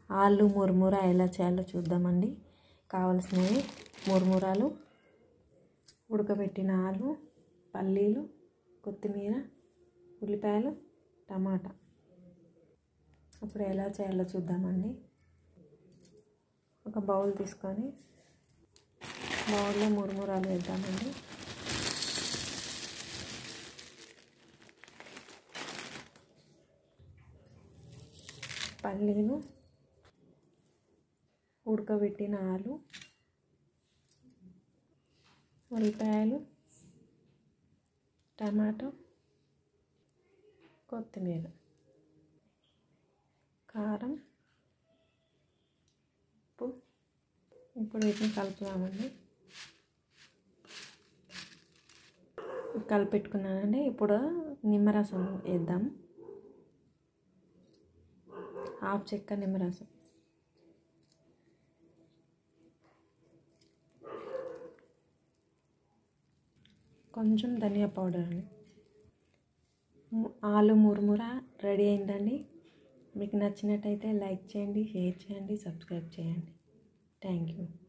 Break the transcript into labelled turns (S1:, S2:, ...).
S1: ఆలు మురుముర ఎలా చేయాలో చూద్దామండి కావలసినవి మురుమురాలు ఉడకబెట్టిన ఆలు పల్లీలు కొత్తిమీర ఉల్లిపాయలు టమాటా ఇప్పుడు ఎలా చేయాలో చూద్దామండి ఒక బౌల్ తీసుకొని బౌల్లో మురుమురాలు వేద్దామండి పల్లీలు ఉడకబెట్టిన ఆలు ఉల్లిపాయలు టమాటో కొత్తిమీర కారం ఉప్పు ఇప్పుడు వీటిని కలుపుదామండి కలిపెట్టుకున్నానండి ఇప్పుడు నిమ్మరసం వేద్దాం హాఫ్ చెక్క నిమ్మరసం కొంచెం ధనియా పౌడర్ అండి ఆలు మురుముర రెడీ అయిందండి మీకు నచ్చినట్టయితే లైక్ చేయండి షేర్ చేయండి సబ్స్క్రైబ్ చేయండి థ్యాంక్ యూ